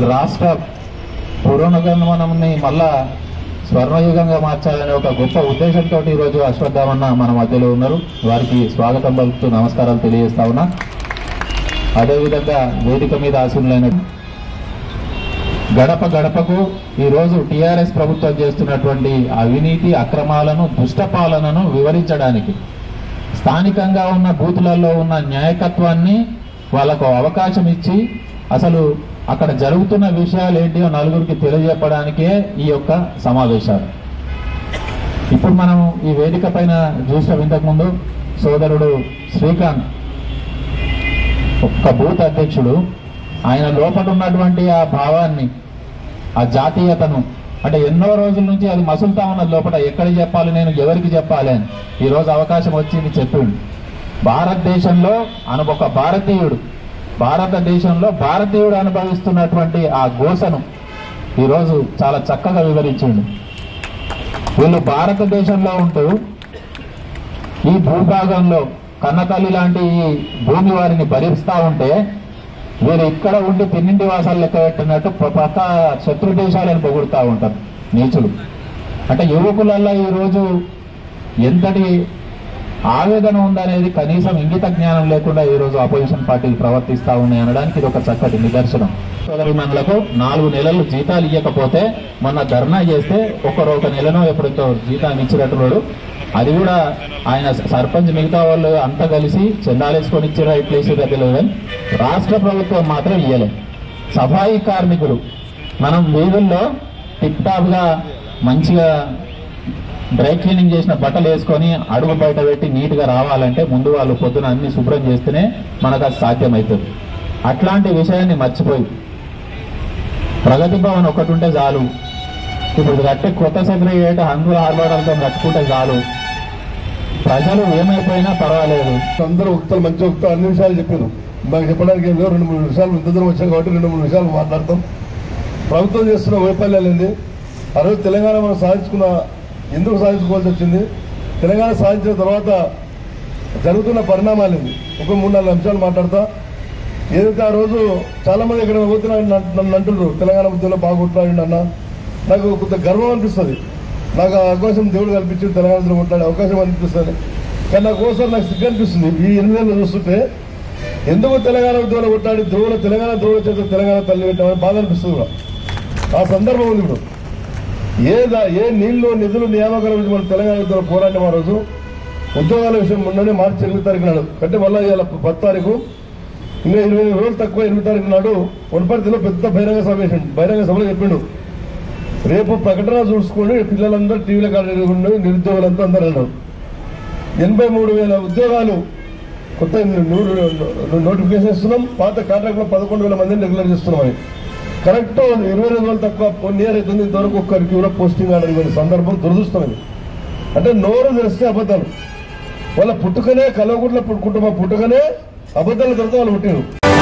రాష్ట్ర పురోగమనంని మళ్ళా స్వర్ణయుగంగా మార్చాలనే ఒక గొప్ప ఉద్దేశంతో ఈరోజు అశ్వత్థామన్న మన మధ్యలో ఉన్నారు వారికి స్వాగతం పలుకుతూ నమస్కారాలు తెలియజేస్తా ఉన్నా అదేవిధంగా వేదిక మీద ఆశీనులైన గడప గడపకు ఈ రోజు టిఆర్ఎస్ ప్రభుత్వం చేస్తున్నటువంటి అవినీతి అక్రమాలను దుష్ట పాలనను వివరించడానికి స్థానికంగా ఉన్న బూతులలో ఉన్న న్యాయకత్వాన్ని వాళ్ళకు అవకాశం ఇచ్చి అసలు అక్కడ జరుగుతున్న విషయాలు ఏంటియో నలుగురికి తెలియజెప్పడానికే ఈ యొక్క సమావేశాలు ఇప్పుడు మనం ఈ వేదిక పైన చూసిన ఇంతకుముందు సోదరుడు శ్రీకాంత్ ఒక్క బూత్ అధ్యక్షుడు ఆయన లోపల ఉన్నటువంటి ఆ భావాన్ని ఆ జాతీయతను అంటే ఎన్నో రోజుల నుంచి అది మసులుతా ఉన్నది లోపల ఎక్కడికి చెప్పాలి నేను ఎవరికి చెప్పాలి అని ఈ రోజు అవకాశం వచ్చింది చెప్పిండు భారతదేశంలో అను ఒక భారతీయుడు భారతదేశంలో భారతీయుడు అనుభవిస్తున్నటువంటి ఆ గోసను ఈరోజు చాలా చక్కగా వివరించిండు వీళ్ళు భారతదేశంలో ఉంటూ ఈ భూభాగంలో కన్నతల్లి లాంటి ఈ భూమి వారిని భరిస్తా ఉంటే వీరు ఇక్కడ ఉండి తిన్నింటి వాసాలు లెక్క పెట్టినట్టు ప- పక్క శత్రు దేశాలను పొగుడుతూ ఉంటారు నీచులు అంటే యువకులల్లో ఈ రోజు ఎంతటి ఆవేదన ఉందనేది కనీసం ఇంగిత జ్ఞానం లేకుండా ఈ రోజు అపోజిషన్ పార్టీలు ప్రవర్తిస్తా ఉన్నాయి అనడానికి ఇది ఒక చక్కటి నిదర్శనం సోదరిమణులకు నాలుగు నెలలు జీతాలు ఇవ్వకపోతే మొన్న ధర్నా చేస్తే ఒకరు ఒక నెలనో ఎప్పుడైతే జీతాన్ని ఇచ్చినట్టున్నాడు అది కూడా ఆయన సర్పంచ్ మిగతా వాళ్ళు అంతా కలిసి చందాలేసుకొని ఇచ్చిరా ఇట్లా ఇచ్చిరా తెలియదు కానీ రాష్ట్ర ప్రభుత్వం మాత్రం ఇయ్యలేదు సఫాయి కార్మికులు మనం వీధుల్లో టిప్ టాప్ గా మంచిగా డ్రై క్లీనింగ్ చేసిన బట్టలు వేసుకొని అడుగు బయట పెట్టి నీట్ గా రావాలంటే ముందు వాళ్ళు పొద్దున అన్ని శుభ్రం చేస్తేనే మనకు అది సాధ్యమవుతుంది అట్లాంటి విషయాన్ని మర్చిపోయి ప్రగతి భవన్ ఒకటి ఉంటే చాలు ఇప్పుడు కట్టే కొత్త సెక్రటరియట్ హంగుల ఆర్భాటాలతో కట్టుకుంటే చాలు ప్రజలు ఏమైపోయినా పర్వాలేదు అందరూ వక్తలు మంచి వక్తలు అన్ని విషయాలు చెప్పారు మాకు చెప్పడానికి ఏం లేవు రెండు మూడు విషయాలు ఇంత దూరం వచ్చాం కాబట్టి రెండు మూడు విషయాలు మాట్లాడతాం ప్రభుత్వం చేస్తున్న వైఫల్యాలు ఏంది ఆ రోజు తెలంగాణ మనం సాధించుకున్న ఎందుకు సాధించుకోవాల్సి వచ్చింది తెలంగాణ సాధించిన తర్వాత జరుగుతున్న పరిణామాలు ఏంది ఒక మూడు నాలుగు అంశాలు మాట్లాడతా ఏదైతే ఆ రోజు చాలా మంది ఇక్కడ పోతున్నా నన్ను అంటున్నారు తెలంగాణ ఉద్యమంలో బాగా కొట్లాడిండు అన్న నాకు కొంత గర్వం అనిపిస్తుంది నాకు ఆ అవకాశం దేవుడు కల్పించి తెలంగాణలో కొట్లాడే అవకాశం అనిపిస్తుంది కానీ నాకు ఒకసారి నాకు సిగ్గు అనిపిస్తుంది ఈ ఎనిమిదేళ్ళు చూస్తుంటే ఎందుకు తెలంగాణ ఉద్యమంలో కొట్లాడి ద్రోవుల తెలంగాణ ద్రోవుల చేత తెలంగాణ తల్లి పెట్టామని బాధ అనిపిస్తుంది కూడా ఆ సందర్భం ఉంది ఇప్పుడు ఏ దా- ఏ నీళ్లు నిధులు నియామకాల గురించి మనం తెలంగాణ ఉద్యమంలో పోరాడిన ఆ రోజు ఉద్యోగాల విషయం మొన్ననే మార్చి ఎనిమిది తారీఖు నాడు అంటే మళ్ళీ ఇవాళ పది తారీఖు ఇంకా ఇరవై ఐదు రోజులు తక్కువ ఎనిమిది తారీఖు నాడు వనపర్తిలో పెద్ద బహిరంగ సభ వేసిండు. బహిరంగ సభలో చెప్పిండు రేపు ప్రకటన చూసుకొని పిల్లలందరూ టీవీల కాడ నిరుద్యోగులంతా అందరూ అన్నారు ఎనభై మూడు వేల ఉద్యోగాలు కొత్త నూరు నోటిఫికేషన్ ఇస్తున్నాం పాత కాంట్రాక్ట్లో పదకొండు వేల మందిని రెగ్యులర్ చేస్తున్నాం అని కరెక్ట్ ఇరవై రెండు రోజులు తక్కువ వన్ ఇయర్ అవుతుంది ఇంతవరకు ఒక్కరికి కూడా పోస్టింగ్ ఆడని సందర్భం దురదృష్టమైంది అంటే నోరు తెరిస్తే అబద్ధాలు వాళ్ళ పుట్టుకనే కలవగుట్ల కుటుంబం పుట్టుకనే అబద్ధాల తర్వాత వాళ్ళు పుట్టిరు